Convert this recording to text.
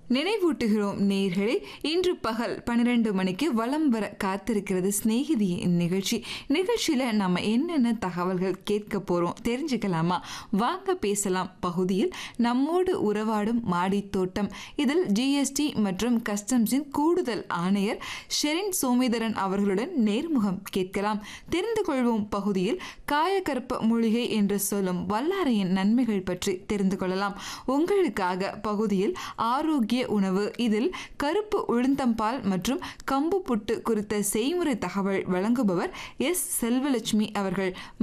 நினைவூட்டுகிறோம் நேர்களே இன்று பகல் பன்னிரண்டு மணிக்கு வலம் வர காத்திருக்கிறது சிநேகிதியின் நிகழ்ச்சி நிகழ்ச்சியில் நம்ம என்னென்ன தகவல்கள் கேட்க போகிறோம் தெரிஞ்சுக்கலாமா வாங்க பேசலாம் பகுதியில் நம்மோடு உறவாடும் மாடி தோட்டம் இதில் ஜிஎஸ்டி மற்றும் கஸ்டம்ஸின் கூடுதல் ஆணையர் ஷெரின் சோமேதரன் அவர்களுடன் நேர்முகம் கேட்கலாம் தெரிந்து கொள்வோம் பகுதியில் காயகற்ப மூலிகை என்று சொல்லும் வல்லாரையின் நன்மைகள் பற்றி தெரிந்து கொள்ளலாம் உங்களுக்காக பகுதியில் ஆரோக்கிய உணவு இதில் கருப்பு உளுந்தம்பால் மற்றும் கம்பு புட்டு குறித்த செய்முறை தகவல் வழங்குபவர் எஸ் செல்வலட்சுமி அவர்கள்